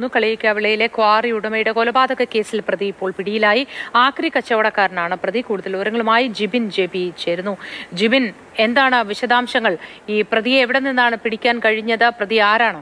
കളിയിക്കവിളയിലെ quarry ഉടമയുടെ കൊലപാതക കേസിൽ പ്രതി ഇപ്പോൾ പിടിയിലായി ആക്രി കച്ചവടക്കാരനാണ് പ്രതി കൂടുതൽ വിവരങ്ങളുമായി ജിബിൻ ജെബി ചേരുന്നു ജിബിൻ എന്താണ് വിശദാംശങ്ങൾ ഈ പ്രതിയെ എവിടെ നിന്നാണ് പിടിക്കാൻ കഴിഞ്ഞത് പ്രതി ആരാണ്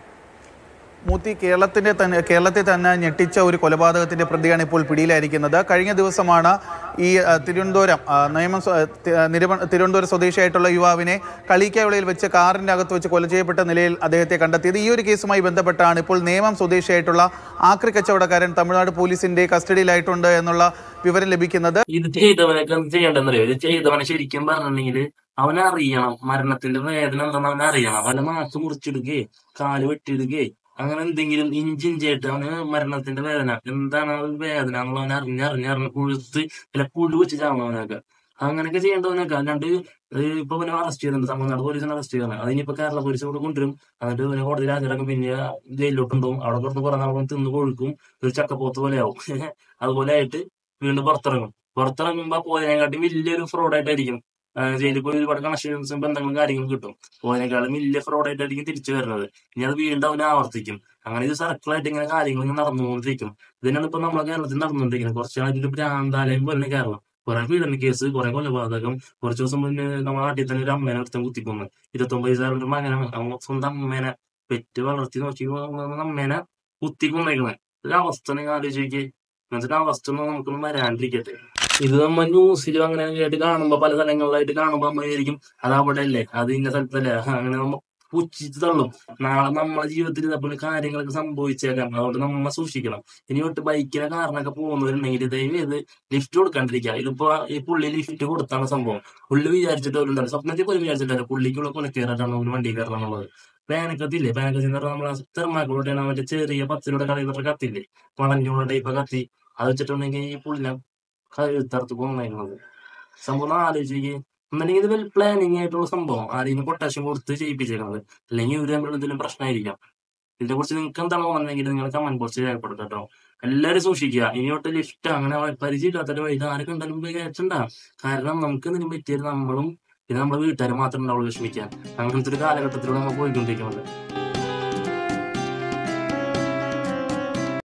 മൂത്തി കേരളത്തിന്റെ തന്നെ കേരളത്തെ തന്നെ ഞെട്ടിച്ച ഒരു കൊലപാതകത്തിന്റെ പ്രതിയാണ് ഇപ്പോൾ പിടിയിലായിരിക്കുന്നത് കഴിഞ്ഞ ദിവസമാണ് ഈ ആ, തിരുവനന്തപുരം ആ, നിയമം സ്വ- തി- ആ, നിരുവ- തിരുവനന്തപുരം സ്വദേശിയായിട്ടുള്ള യുവാവിനെ കളിക്കാവിളയിൽ വെച്ച് കാറിന്റെ അകത്ത് വെച്ച് കൊല ചെയ്യപ്പെട്ട നിലയിൽ അദ്ദേഹത്തെ കണ്ടെത്തിയത് ഈ ഒരു കേസുമായി ബന്ധപ്പെട്ടാണ് ഇപ്പോൾ നേമം സ്വദേശിയായിട്ടുള്ള ആക്രി കച്ചവടക്കാരൻ തമിഴ്നാട് പോലീസിന്റെ കസ്റ്റഡിയിലായിട്ടുണ്ട് എന്നുള്ള വിവരം ലഭിക്കുന്നത് ഇത് ചെയ്തവനൊക്കെ എന്ത് ചെയ്യണ്ടെന്നറിയോ ഇത് ചെയ്തവനെ ശരിക്കും പറഞ്ഞിട്ടുണ്ടെങ്കിൽ അവനറിയണം മരണത്തിന്റെ വേദന എന്താണെന്ന് അവനറിയണം അവന്റെ നാക്ക് മുറിച്ചിടുകയെ കാല് വെട്ടിയിടുകയെ അങ്ങനെ എന്തെങ്കിലും ഇഞ്ചി ഇഞ്ചിയായിട്ട് അവന് മരണത്തിന്റെ വേദന എന്താണ് ആ ഒരു വേദന എന്നുള്ളത് അവൻ അറിഞ്ഞ് അറിഞ്ഞ് അറിഞ്ഞ് പുഴുത്ത് അല്ല പുഴു വെച്ച് ചാവണവനൊക്കെ അങ്ങനെയൊക്കെ ചെയ്യേണ്ടവനൊക്കെ അല്ലാണ്ട് ഇത് ഇപ്പൊ ഇവനെ അറസ്റ്റ് ചെയ്തിട്ടുണ്ട് തമിഴ്നാട് പോലീസിനെ അറസ്റ്റ് ചെയ്യണം അതിനിപ്പോ കേരള പോലീസ് കൂടെ കൊണ്ടുവരും എന്നിട്ട് ഇവനെ കോടതിയിൽ ഹാജരാക്കും പിന്നെ ജയിലിലോട്ടുണ്ടാവും അവിടെ പുറത്ത് കുറെ നാൾ തിന്ന് കൊഴുക്കും ഒരു ചക്കപ്പോത്ത് പോലെയാവും അതുപോലെ ആയിട്ട് വീണ്ടും പുറത്തിറങ്ങും പുറത്തിറങ്ങുമ്പോ പോയതിനെക്കാട്ടി വലിയൊരു ഫ്രോഡായിട്ടായിരിക്കും ജയിലിൽ പോയി ഒരുപാട് കണക്ഷൻസും ബന്ധങ്ങളും കാര്യങ്ങളും കിട്ടും പോയതിനേക്കാളും വലിയ ഫ്രോഡായിട്ടായിരിക്കും തിരിച്ചു വരുന്നത് ഇനി അത് വീണ്ടും അവനെ ആവർത്തിക്കും അങ്ങനെ ഇത് സർക്കിളായിട്ട് ഇങ്ങനെ കാര്യങ്ങൾ ഇങ്ങനെ നടന്നുകൊണ്ടിരിക്കും ഇതിനാണ് ഇപ്പൊ നമ്മളെ കേരളത്തിൽ നടന്നുകൊണ്ടിരിക്കുന്നത് കുറച്ച് നാളായിട്ട് ഒരു ഭ്രാന്താലയം പോലെ കേരളം കുറെ പീഡന കേസ് കുറെ കൊലപാതകം കുറച്ച് ദിവസം മുന്നേ നമ്മുടെ നാട്ടിൽ തന്നെ ഒരു അമ്മേനെ ഒരുത്തൻ കുത്തിക്കൊന്നു ഇരുപത്തൊമ്പത് വയസ്സായ ഒരു മകനാണ് അവൻ സ്വന്തം അമ്മേനെ പെറ്റ് വളർത്തി നോക്കി വളർന്ന അമ്മേനെ കുത്തിക്കൊന്നേക്കണേ ഒരു അവസ്ഥ നിങ്ങൾ ആലോചിക്കേ എന്നിട്ട് അവസ്ഥ ഒന്നും നമുക്കൊന്നും വരാണ്ടിരിക്കട്ടെ ഇത് നമ്മ ന്യൂസിലും അങ്ങനെ ആയിട്ട് കാണുമ്പോ പല സ്ഥലങ്ങളിലായിട്ട് കാണുമ്പോ നമ്മ വിചാരിക്കും അത് അവിടെ അല്ലേ അത് ഇന്ന സ്ഥലത്തല്ലേ അങ്ങനെ നമ്മ പുച്ഛിച്ച് തള്ളും നാളെ നമ്മളെ ജീവിതത്തിൽ ഇതേപോലെ കാര്യങ്ങളൊക്കെ സംഭവിച്ചേക്കാം അതുകൊണ്ട് നമ്മ സൂക്ഷിക്കണം ഇനി തൊട്ട് ബൈക്കിലെ കാറിനൊക്കെ പോകുന്നവരുണ്ടെങ്കിൽ ദയവ് ചെയ്ത് ലിഫ്റ്റ് കൊടുക്കാണ്ടിരിക്കുക ഇതിപ്പോ ഈ പുള്ളി ലിഫ്റ്റ് കൊടുത്താണ് സംഭവം പുള്ളി വിചാരിച്ചിട്ട് അവരുണ്ടാവും സ്വപ്നത്തിൽ പോലും വിചാരിച്ചിട്ടില്ല പുള്ളിക്കുള്ള കൊലക്കേറായിട്ടാണ് ഒരു വണ്ടി കയറണം എന്നുള്ളത് പാനക്കത്തില്ലേ പാനക്കത്തി എന്ന് പറഞ്ഞാൽ നമ്മളെ തെർമാക്കളോടെയാണ് മറ്റേ ചെറിയ പത്തിലൂടെ കളയുന്ന കത്തില്ലേ വളഞ്ഞുള്ള ടൈപ്പ് കത്തി അത് വെച്ചിട്ടുണ്ടെങ്കിൽ ഈ പുള്ളിനെ കഴുത്തറുത്ത് കൊന്നായിരുന്നത് സംഭവം ആലോചിക്ക് എന്നുണ്ടെങ്കിൽ ഇത് വെൽ പ്ലാനിങ് ആയിട്ടുള്ള സംഭവം ആരെങ്കിലും പൊട്ടാഷ്യം കൊടുത്ത് ചെയ്യിപ്പിച്ചേക്കുന്നത് അല്ലെങ്കിൽ ഇവര് തമ്മിൽ എന്തെങ്കിലും പ്രശ്നമായിരിക്കാം ഇതിനെ കുറിച്ച് നിങ്ങൾക്ക് എന്താണ് തോന്നുന്നെങ്കിൽ നിങ്ങൾ കമന്റ് ബോക്സിൽ രേഖപ്പെടുത്തുക കേട്ടോ എല്ലാവരും സൂക്ഷിക്കുക ഇനി തൊട്ട് ലിഫ്റ്റ് അങ്ങനെ പരിചയമില്ലാത്തൊരു വഴി ആരെ കണ്ടാലും പോയി കയറ്റണ്ട കാരണം നമുക്ക് എന്തെങ്കിലും പറ്റിയത് നമ്മളും പിന്നെ നമ്മുടെ വീട്ടുകാർ മാത്രമേ ഉണ്ടാവുള്ളൂ വിഷമിക്കാൻ അങ്ങനത്തെ ഒരു കാലഘട്ടത്തിലൂടെ നമ്മൾ പോയിക്കൊണ്ടിരിക്കുന്നത്